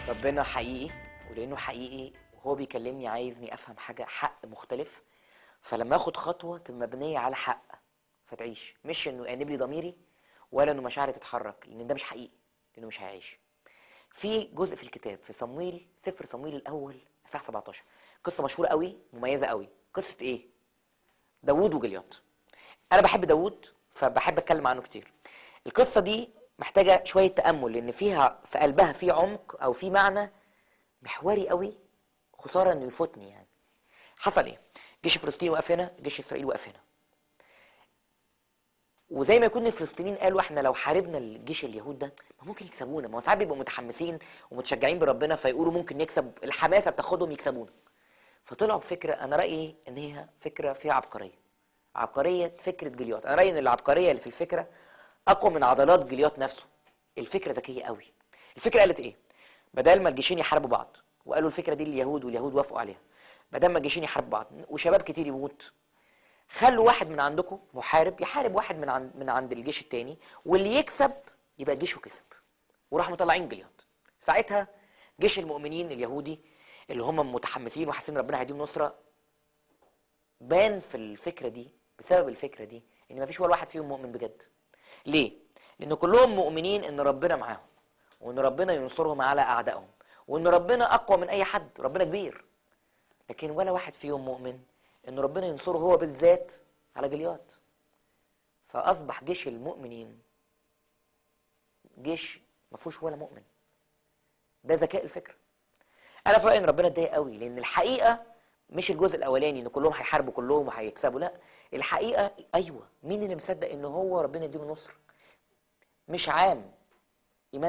ربنا حقيقي ولانه حقيقي وهو بيكلمني عايزني افهم حاجه حق مختلف فلما اخد خطوه تبقى مبنيه على حق فتعيش مش انه يأنب لي ضميري ولا انه مشاعري تتحرك لان ده مش حقيقي لانه مش هيعيش في جزء في الكتاب في صمويل سفر صمويل الاول اصحاح 17 قصه مشهوره قوي مميزه قوي قصه ايه داوود وجليات انا بحب داوود فبحب اتكلم عنه كتير القصه دي محتاجه شويه تامل لان فيها في قلبها في عمق او في معنى محوري قوي خساره انه يفوتني يعني حصل ايه جيش فلسطين وقف هنا جيش اسرائيل وقف هنا وزي ما يكون الفلسطينيين قالوا احنا لو حاربنا الجيش اليهود ده ما ممكن يكسبونا ما هو ساعات بيبقوا متحمسين ومتشجعين بربنا فيقولوا ممكن نكسب الحماسه بتاخدهم يكسبونا فطلعوا بفكره انا رايي ان هي فكره فيها عبقريه عبقريه فكره جليات انا رايي ان العبقريه اللي في الفكره اقوى من عضلات جليات نفسه الفكره ذكيه قوي الفكره قالت ايه بدل ما الجيشين يحاربوا بعض وقالوا الفكره دي لليهود واليهود وافقوا عليها بدل ما الجيشين يحاربوا بعض وشباب كتير يموت خلوا واحد من عندكم محارب يحارب واحد من عند من عند الجيش التاني واللي يكسب يبقى جيشه كسب وراحوا مطلعين جليات ساعتها جيش المؤمنين اليهودي اللي هم متحمسين وحاسين ربنا هيديهم نصره بان في الفكره دي بسبب الفكره دي ان مفيش ولا واحد فيهم مؤمن بجد ليه لان كلهم مؤمنين ان ربنا معاهم وان ربنا ينصرهم على اعدائهم وان ربنا اقوى من اي حد ربنا كبير لكن ولا واحد فيهم مؤمن ان ربنا ينصره هو بالذات على جليات فاصبح جيش المؤمنين جيش ما فيهوش ولا مؤمن ده ذكاء الفكره انا في رايي ان ربنا اتضايق قوي لان الحقيقه مش الجزء الاولاني ان كلهم هيحاربوا كلهم وهيكسبوا لا الحقيقه ايوه مين اللي مصدق ان هو ربنا يديله نصر مش عام